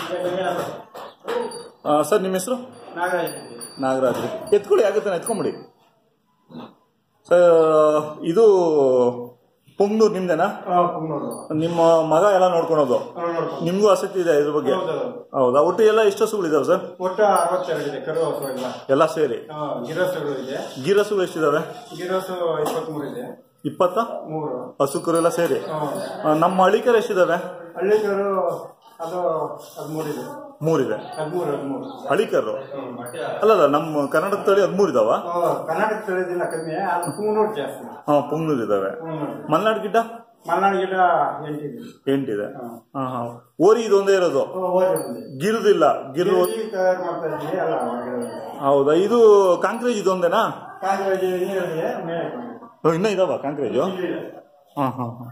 ಆ, ಸರ್ ನಿಮ್ಮ ಹೆಸರು ನಾಗರಾಜ್ ನಾಗರಾಜ್ ಎತ್ಕೊಳ್ಳಿ ಆಗುತ್ತೆ ಎತ್ಕೊಂಬಿಡಿ ಸರ್ ಇದು ಪುಂಗ್ನೂರು ನಿಮ್ದೇನಾ ಕುಮ್ನೂರು ನಿಮ್ಮ ಮಗ ಎಲ್ಲ ನೋಡ್ಕೊಳೋದು ನೋಡ್ಕೊಂಡು ನಿಮ್ಗೂ ಆಸಕ್ತಿ ಇದೆ ಇದ್ರ ಬಗ್ಗೆ ಹೌದು. ಹೌದಾ ಒಟ್ಟು ಎಲ್ಲ ಎಷ್ಟು ಹಸುಗಳಿದಾವೆ ಸರ್ ಒಟ್ಟು ಅರವತ್ತೆರಡು ಇದೆ ಕರು ಹಸು ಎಲ್ಲ ಎಲ್ಲ ಸೇರಿ ಆ, ಗಿರಸುಗಳು ಇದೆ ಗೀರಸುಗಳು ಎಷ್ಟಿದಾವೆ ಗಿರಸು ಇಪ್ಪತ್ಮೂರು ಇದೆ ಇಪ್ಪತ್ತ ಮೂರು ಹಸು ಕರು ಎಲ್ಲ ಸೇರಿ ಆ, ಆ, ನಮ್ಮ ಹಳಿಕರು ಎಷ್ಟಿದಾವೆ ಹಳ್ಳಿ ಕರು ಅದು ಹದಿಮೂರು ಇದೆ ಮೂರಿದೆ ಹದಿಮೂರು ಹದಿಮೂರು ಹಳಿಕರು ಅಲ್ಲಲ್ಲ ನಮ್ಮ ಕರ್ನಾಟಕ ತಳಿ ಹದಿಮೂರು ಇದಾವ ಆ, ಕರ್ನಾಟಕ ತಳಿದಿಲ್ಲ ಕಮ್ಮಿ ಅದು ಕುಮ್ನೂರು ಜಾಸ್ತಿ ಹಾ ಪುಂಗ್ನೂರು ಇದಾವೆ ಕುಮ್ನೂರು ಮಲ್ನಾಡ್ ಗಿಡ್ಡ ಮಲ್ನಾಡು ಗಿಡ ಎಂಟಿದೆ ಎಂಟಿದೆ ಹಾ. ಹಾ ಹಾ ಓರಿ ಇದೊಂದೇ ಇರೋದು ಆ, ಓದಿ ಬಂದಿದೆ. ಗಿರುದಿಲ್ಲ ಗಿರು ಈಗ ತಯಾರು ಮಾಡ್ತಾ ಇದ್ದೀವಿ ಅಲ್ಲ ಗಿಡದಲ್ಲಿ. ಹೌದಾ ಇದು ಕಾಂಕ್ರೇಜ್ ಇದೊಂದೇನಾ ಕಾಂಗ್ರೆಸ್ ನೀರಿದೆ ಮೇಲೆ ಓ, ಇನ್ನೂ ಇದಾವ ಕಾಂಕ್ರೇಜು ಹಾ ಹಾ ಹಾ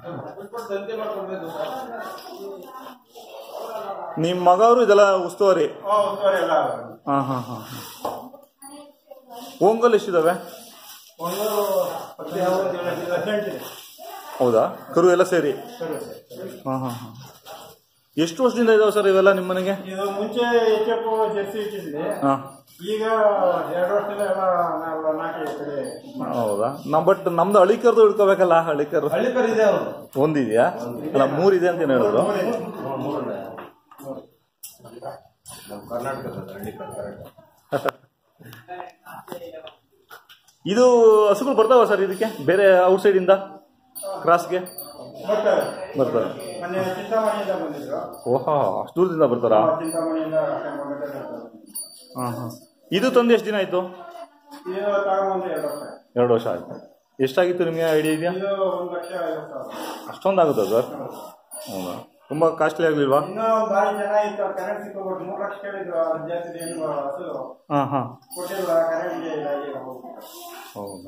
ನಿಮ್ಮ ಮಗವರು ಇದೆಲ್ಲ ಉಸ್ತುವಾರಿ ಎಲ್ಲ ಹಾ ಹಾ ಹಾ ಓಂಗಲ್ ಎಷ್ಟಿದಾವೆ ಒಂದು ಹದಿನೈದು ಹದಿನೆಂಟಿದೆ ಹೌದಾ ಕರು ಎಲ್ಲ ಸೇರಿ ಸರಿ ಸರಿ ಹಾ ಹಾ ಹಾ ಎಷ್ಟು ವರ್ಷದಿಂದ ಇದಾವೆ ಸರ್ ಇವೆಲ್ಲ ನಿಮ್ಮ ಮನೆಗೆ ಇದು ಮುಂಚೆ ಎಚ್ ಎಫ್ ಜರ್ಸಿ ಇಟ್ಟಿದ್ವಿ ಹಾ ಈಗ ಎರಡು ವರ್ಷದಿಂದ ಎಲ್ಲ ನಾವು ನಾಲ್ಕು ಕಡೆ ಹೌದಾ ನಮ್ ಬಟ್ ನಮ್ದು ಹಳಿಕರ್ದು ಹಿಡ್ಕೋಬೇಕಲ್ಲ ಹಳಿಕರ್ ಹಳ್ಳಿ ಕರ್ ಇದೆ ಅವರು ಒಂದಿದ್ಯಾ ಅಲ್ಲ ಮೂರಿದೆ ಅಂತ ಏನು ಹೇಳೋದು ನಮ್ಮ ಕರ್ನಾಟಕದ ಹಳ್ಳಿ ಕರ್ ಇದು ಹಸುಗಳು ಬರ್ತಾವ ಸರ್ ಇದಕ್ಕೆ ಬೇರೆ ಔಟ್ ಸೈಡ್ ಇಂದ ಕ್ರಾಸ್ಗೆ ಬರ್ತಾರೆ ಬರ್ತಾರೆ ಮೊನ್ನೆ ಚಿಂತಾಮಣಿಯಿಂದ ಬಂದಿದ್ರು ಓಹೋ ಅಷ್ಟು ದೂರದಿಂದ ಬರ್ತಾರಾ ಚಿಂತಾಮಣಿಯಿಂದ ಕರ್ಕೊಂಡ್ಬಂದ್ರೆ ಬರ್ತಾರೆ. ಹಾ ಹಾ ಇದು ತಂದು ಎಷ್ಟು ದಿನ ಆಯ್ತು ಇದು ತಗೊಂಬಂದು ಎರಡು ವರ್ಷ ಎರಡು ವರ್ಷ ಆಯ್ತು ಎಷ್ಟಾಗಿತ್ತು ನಿಮಗೆ ಐಡಿಯಾ ಇದೆಯಾ ಇದು ಒಂದು ಲಕ್ಷ ಐವತ್ತು ಸಾವಿರ ಅಷ್ಟೊಂದು ಆಗುತ್ತಾ ಸರ್ ಹೌದಾ ತುಂಬಾ ಕಾಸ್ಟ್ಲಿ ಆಗ್ಲಿಲ್ವಾ ಇನ್ನೂ ಭಾರಿ ಚೆನ್ನಾಗಿತ್ತು ಕರೆಂಟ್ ಸಿಕ್ಕೋಬಿಟ್ಟು ಮೂರು ಲಕ್ಷ ಕೇಳಿದ್ರು ಅದ್ರ ಜಾಸ್ತಿ ಏನು ಹಸು ಹಾ ಹಾ ಕೊಟ್ಟಿಲ್ಲ ಕರೆಂಟ್ಗೆ ಇದಾಗಿ ಹೋಗ್ಬಿಟ್ಟು. ಹೌದಾ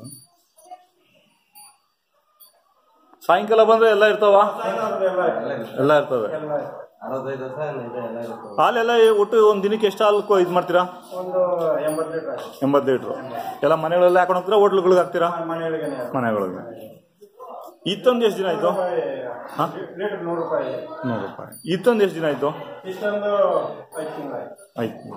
ಸಾಯಂಕಾಲ ಬಂದ್ರೆ ಎಲ್ಲ ಇರ್ತಾವ ಸಾಯಂಕಾಲದಲ್ಲೆಲ್ಲ ಎಲ್ಲ ಇರ್ತವೆ ಎಲ್ಲ ಅರವತ್ತೈದು ವರ್ಷ ಇದೆ ಎಲ್ಲ ಇರುತ್ತೆ ಹಾಲೆಲ್ಲ ಒಟ್ಟು ಒಂದ್ ದಿನಕ್ಕೆ ಎಷ್ಟು ಹಾಲು ಇದು ಮಾಡ್ತೀರಾ ಒಂದು ಎಂಬತ್ತು ಲೀಟರ್ ಆಯ್ತು ಎಂಬತ್ತು ಲೀಟ್ರು ಎಲ್ಲ ಮನೆಗಳೆಲ್ಲ ಹಾಕೊಂಡು ಹೋಗ್ತೀರಾ ಹೋಟ್ಲುಗಳಿಗೆ ಹಾಕ್ತೀರಾ ಮನೆಯೊಳಗೆ ಮನೆಗಳಿಗೆ ಇತ್ತೊಂದು ಎಷ್ಟು ದಿನ ಆಯ್ತು ಹಾ? ಲೀಟರ್ ನೂರು ರೂಪಾಯಿ ನೂರು ರೂಪಾಯಿ ಇತ್ತೊಂದು ಎಷ್ಟು ದಿನ ಆಯ್ತು ಇಷ್ಟೊಂದು ಐದು ತಿಂಗಳಾಯ್ತು ಆಯ್ತು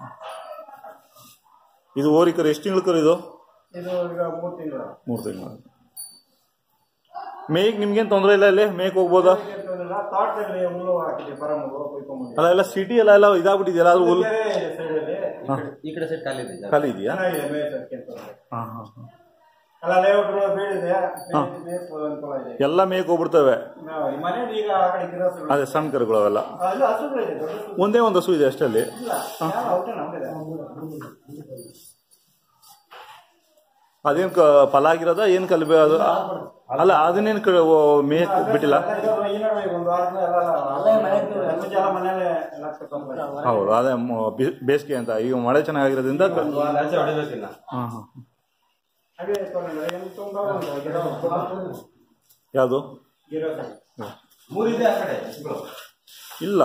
ಇದು ಓರಿಕರು ಎಷ್ಟು ತಿಂಗಳು ಕರು ಇದು ಇದು ಈಗ ಮೂರು ತಿಂಗಳು ಮೂರು ತಿಂಗಳು ಮೇಯ್ಗೆ ನಿಮ್ಗೇನು ತೊಂದರೆ ಇಲ್ಲ ಇಲ್ಲಿ ಮೇಯ್ಗೆ ಹೋಗ್ಬೋದಾ ತೋಟದಲ್ಲಿ ಹುಲ್ಲು ಹಾಕಿದೆ ಪರಮು ಕುಯ್ಕೊಂಡ್ಬಂದು ಅಲ್ಲ ಎಲ್ಲ ಸಿಟಿ ಎಲ್ಲ ಎಲ್ಲ ಇದಾಗ್ಬಿಟ್ಟಿದೆಯಲ್ಲ ಅದು ಹುಲ್ ಸೈಡಲ್ಲಿ ಈ ಕಡೆ ಸೈಡ್ ಖಾಲಿ ಇದೆ ಜಾಗ. ಖಾಲಿ ಇದೆಯಾ ಚೆನ್ನಾಗಿದೆ ಮೇಯ್ಸೋದಕ್ಕೆ ಅಂತ ಅಂದ್ರೆ. ಹಾಂ ಹಾಂ ಹಾಂ ಅಲ್ಲ ಲೇಔಟ್ ಬೀಳಿದೆ ಮೇಯ್ಸ್ಬೋದು ಅನುಕೂಲ ಇದೆ ಎಲ್ಲ ಮೇಯ್ಗೆ ಹೋಗ್ಬಿಡ್ತವೆ ನಾವು ಈ ಮನೇಲಿ ಈಗ ಆ ಕಡೆ ಗಿರೋಸು ಅದೇ ಸಣ್ಣ ಕರುಗಳು ಅವೆಲ್ಲ ಅಲ್ಲಿ ಹಸುಗಳಿದೆ ದೊಡ್ಡ ಹಸು ಒಂದೇ ಒಂದು ಹಸು ಇದೆ ಅಷ್ಟಲ್ಲಿ ಇಲ್ಲ ಯಾವ ಔಟ್ ನಮ್ದಿದೆ ಅದೇನು ಕ ಫಲ ಆಗಿರೋದ ಏನು ಕಲ್ಬೆ ಅದು ಅಲ್ಲ ಅದನ್ನೇನು ಕ ಮೇಯಕ್ ಬಿಟ್ಟಿಲ್ಲ ಒಂದು ವಾರದಿಂದ ಎಲ್ಲ ಮುಂಚೆ ಎಲ್ಲ ಮನೇಲೆ ಎಲ್ಲ ಕರ್ಕೊಂಡ್ಬಂದು. ಹೌದು ಅದೇ ಮ- ಬಿ- ಬೇಸಿಗೆ ಅಂತ ಈಗ ಮಳೆ ಚೆನ್ನಾಗಿರೋದ್ರಿಂದ ಕ- ಒಂದು ವಾರ ಆಚೆ ಹೊಡಿಬೇಕಿಲ್ಲ ಹಾಂ ಹಾಂ ಹಾಗೆ ತೊಗೊಂಡ್ರೆ ಏನು ತುಂಬಾ ಒಂದು ಗಿಡ ಯಾವುದು ಗಿಡ ಮೂರಿದೆ ಆ ಕಡೆ ಇಲ್ಲ